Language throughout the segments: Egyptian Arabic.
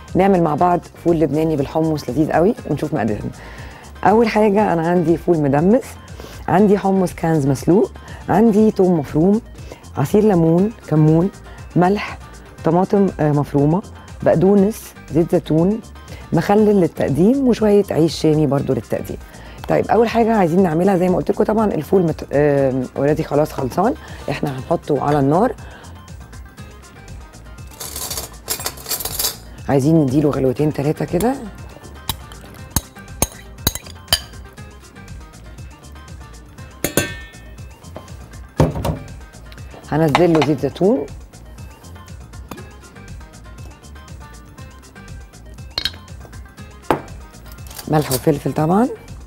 نعمل مع بعض فول لبناني بالحمص لذيذ قوي ونشوف مقاديرنا اول حاجه انا عندي فول مدمس عندي حمص كانز مسلوق عندي توم مفروم عصير ليمون كمون ملح طماطم آه، مفرومه بقدونس زيت زيتون مخلل للتقديم وشويه عيش شامي برضو للتقديم طيب اول حاجه عايزين نعملها زي ما قلت لكم طبعا الفول مت... اوريدي خلاص خلصان احنا هنحطه على النار عايزين نديله غلوتين ثلاثه كده هنزل له زيت زيتون ملح وفلفل طبعا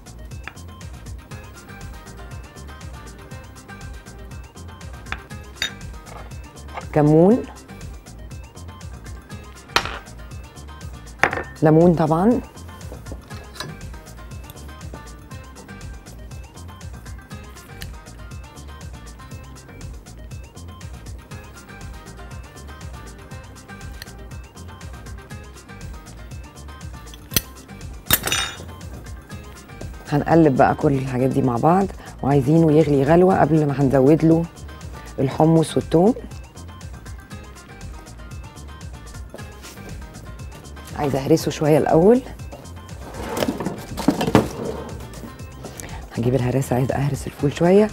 كمون ليمون طبعا هنقلب بقى كل الحاجات دي مع بعض وعايزينه يغلي غلوة قبل ما هنزود له الحمص والثوم عايزه اهرسه شويه الاول هجيب الهراسه عايزه اهرس الفول شويه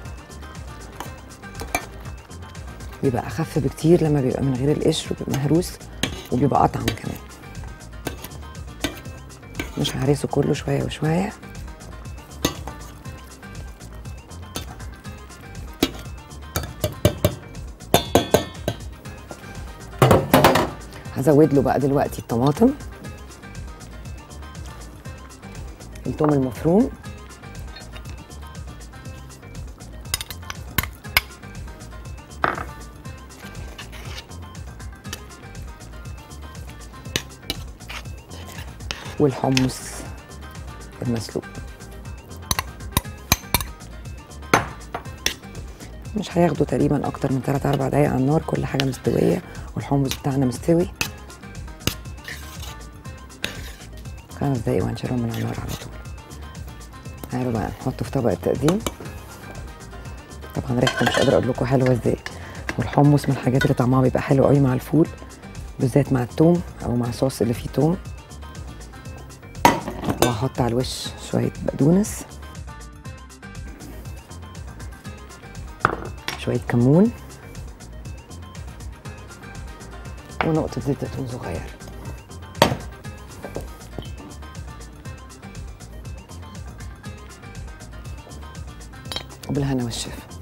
بيبقى اخف بكتير لما بيبقى من غير القشر وبيبقى مهروس وبيبقى اطعم كمان مش ههرسه كله شويه وشويه هزود له بقى دلوقتي الطماطم الثوم المفروم والحمص المسلوق مش هياخدوا تقريبا اكتر من 3 4 دقايق على النار كل حاجه مستويه والحمص بتاعنا مستوي خمس دقايق وهنشيلهم من على النار على طول تعالوا بقى نحطه في طبق التقديم طبعا ريحته مش قادره اقول لكم حلوه ازاي والحمص من الحاجات اللي طعمها بيبقى حلو قوي مع الفول بالذات مع التوم او مع الصوص اللي فيه توم وهحط على الوش شويه بقدونس شويه كمون ونقطه زيت زيتون صغير وبالهنا والشفا